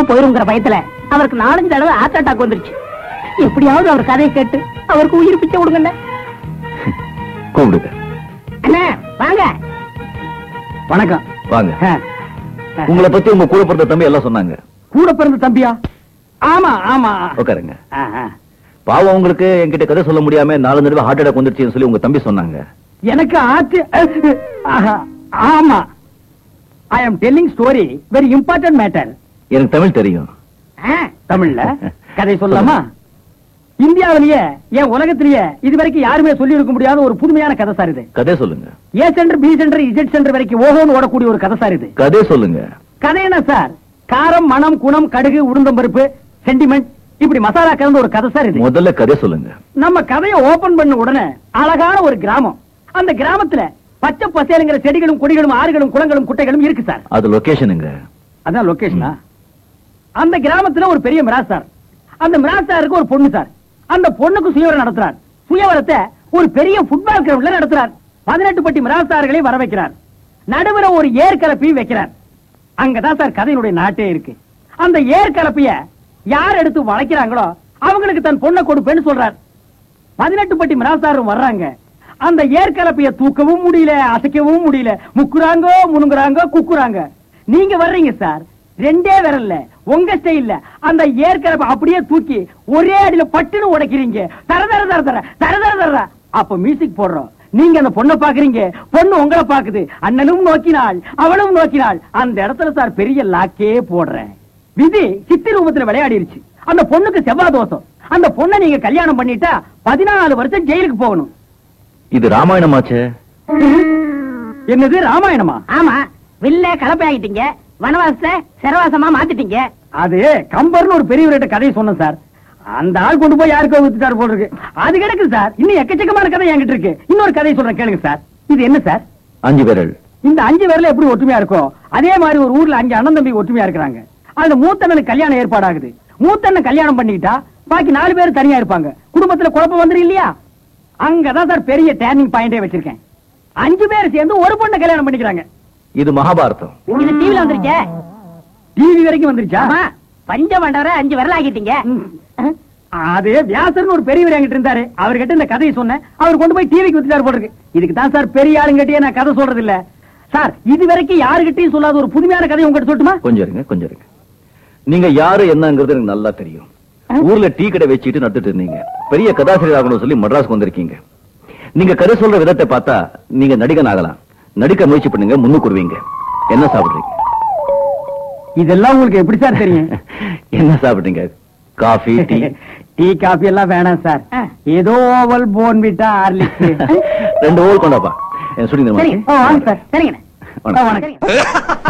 இல்லாம போயிருங்கிற பயத்துல அவருக்கு நாலஞ்சு தடவை ஹார்ட் அட்டாக் வந்துருச்சு எப்படியாவது அவர் கதையை கேட்டு அவருக்கு உயிர் பிச்சை கொடுங்க கூப்பிடுங்க அண்ணா வாங்க வணக்கம் வாங்க ஆ. உங்களை பத்தி உங்க கூட பிறந்த தம்பி எல்லாம் சொன்னாங்க கூட பிறந்த தம்பியா ஆமா ஆமா உட்காருங்க ஆ, ஆ. பாவம் உங்களுக்கு என்கிட்ட கதை சொல்ல முடியாம நாலு தடவை ஹார்ட் அட்டாக் வந்துருச்சுன்னு சொல்லி உங்க தம்பி சொன்னாங்க எனக்கு ஆச்சு ஆஹா, ஆமா I am telling story very important matter எனக்கு தமிழ் தெரியும் தமிழ்ல கதை சொல்லலாமா இந்தியாவிலேயே என் உலகத்திலேயே இதுவரைக்கும் யாருமே சொல்லி இருக்க முடியாத ஒரு புதுமையான கதை சார் இது கதை சொல்லுங்க A centre B centre Z centre வரைக்கும் ஓஹோன்னு ஓடக்கூடிய ஒரு கதை சார் இது கதை சொல்லுங்க கதை என்ன சார் காரம் மணம் குணம் கடுகு உளுந்தம்பருப்பு சென்டிமெண்ட் இப்படி மசாலா கலந்த ஒரு கதை சார் இது முதல்ல கதை சொல்லுங்க நம்ம கதையை ஓபன் பண்ண உடனே அழகான ஒரு கிராமம் அந்த கிராமத்துல பச்சை பசேலுங்கிற செடிகளும் கொடிகளும் ஆறுகளும் குளங்களும் குட்டைகளும் இருக்கு சார் அது லொகேஷனுங்க அதான் லொகேஷனா அந்த கிராமத்துல ஒரு பெரிய மிராஸ்தார் அந்த மிராஸ்தாருக்கு ஒரு பொண்ணு சார் அந்த பொண்ணுக்கு சுயவரம் நடத்துறார் சுயவரத்தை ஒரு பெரிய ஃபுட்பால் கிரவுண்ட்ல நடத்துறார் பதினெட்டு பட்டி மிராஸ்தார்களை வர வைக்கிறார் நடுவுல ஒரு ஏற்கலப்பையும் வைக்கிறார் அங்கதான் சார் கதையினுடைய நாட்டே இருக்கு அந்த ஏற்கலப்பைய யார் எடுத்து வளைக்கிறாங்களோ அவங்களுக்கு தன் பொண்ணை கொடுப்பேன்னு சொல்றார் பதினெட்டு பட்டி மிராஸ்தாரும் வர்றாங்க அந்த ஏற்கலப்பைய தூக்கவும் முடியல அசைக்கவும் முடியல முக்குறாங்க முணுங்குறாங்க குக்குறாங்க நீங்க வர்றீங்க சார் ரெண்டே விரல்ல உங்க ஸ்டைல்ல அந்த ஏற்கலப்பை அப்படியே தூக்கி ஒரே அடியில பட்டுன்னு உடைக்கிறீங்க தர தர தர தர தர தர தர அப்ப மியூசிக் போடுறோம் நீங்க அந்த பொண்ணை பாக்குறீங்க பொண்ணு உங்களை பாக்குது அண்ணனும் நோக்கினாள் அவளும் நோக்கினாள் அந்த இடத்துல சார் பெரிய லாக்கே போடுறேன் விதி சித்தி ரூபத்துல விளையாடிருச்சு அந்த பொண்ணுக்கு செவ்வாய் தோஷம் அந்த பொண்ணை நீங்க கல்யாணம் பண்ணிட்டா பதினாலு வருஷம் ஜெயிலுக்கு போகணும் இது ராமாயணமாச்சே என்னது ராமாயணமா ஆமா வில்ல கலப்பை ஆகிட்டீங்க வனவாசத்தை சிறவாசமா மாத்திட்டீங்க அது கம்பர்னு ஒரு பெரியவர்கிட்ட கதையை சொன்னேன் சார் அந்த ஆள் கொண்டு போய் யாருக்கோ வித்துட்டாரு போல இருக்கு அது கிடக்கு சார் இன்னும் எக்கச்சக்கமான கதை என்கிட்ட இருக்கு இன்னொரு கதையை சொல்றேன் கேளுங்க சார் இது என்ன சார் அஞ்சு விரல் இந்த அஞ்சு பேர்ல எப்படி ஒற்றுமையா இருக்கும் அதே மாதிரி ஒரு ஊர்ல அஞ்சு அண்ணன் தம்பி ஒற்றுமையா இருக்கிறாங்க அதுல மூத்தண்ணனுக்கு கல்யாணம் ஏற்பாடாகுது மூத்தண்ணன் கல்யாணம் பண்ணிக்கிட்டா பாக்கி நாலு பேர் தனியா இருப்பாங்க குடும்பத்துல குழப்பம் வந்துரும் இல்லையா அங்கதான் சார் பெரிய டேர்னிங் பாயிண்டே வச்சிருக்கேன் அஞ்சு பேர் சேர்ந்து ஒரு பொண்ணை கல்யாணம் பண்ணிக்கிறாங்க இது மகாபாரதம் இது டிவில வந்துருச்சே டிவி வரைக்கும் வந்துருச்சா ஆமா பஞ்ச மண்டவர அஞ்சு விரல் ஆகிட்டீங்க ம். அது வியாசர்னு ஒரு பெரியவர் என்கிட்ட இருந்தாரு அவர்கிட்ட இந்த கதையை சொன்னேன் அவர் கொண்டு போய் டிவிக்கு வித்துட்டாரு போல இருக்கு இதுக்கு தான் சார் பெரிய ஆளுங்கிட்டயே நான் கதை சொல்றது இல்ல சார் இது வரைக்கும் யாருகிட்டயும் சொல்லாத ஒரு புதுமையான கதை உங்ககிட்ட சொல்லட்டுமா கொஞ்சம் இருங்க கொஞ்சம் இருங்க நீங்க யாரு என்னங்கிறது எனக்கு நல்லா தெரியும் ஊர்ல டீ கடை வச்சுட்டு நட்டுட்டு இருந்தீங்க பெரிய கதாசிரியர் ஆகணும்னு சொல்லி மட்ராஸ்க்கு வந்திருக்கீங்க நீங்க கதை சொல்ற விதத்தை பார்த்தா நீங்க நடிகன் ஆகலாம் நடிக்க முயற்சி பண்ணுங்க முன்னுக்கு வருவீங்க என்ன சாப்பிடுறீங்க இதெல்லாம் உங்களுக்கு எப்படி சார் தெரியும் என்ன சாப்பிடுறீங்க காஃபி டீ டீ காபி எல்லாம் வேணாம் சார் ஆ. ஏதோ ஓவல் போன் விட்டா ஹார்லிக்ஸ் ரெண்டு ஓல் கொண்டாப்பா சுடி சரிங்க ஓ, வாங்க சார் சரிங்கண்ணே வணக்கம். வணக்கம்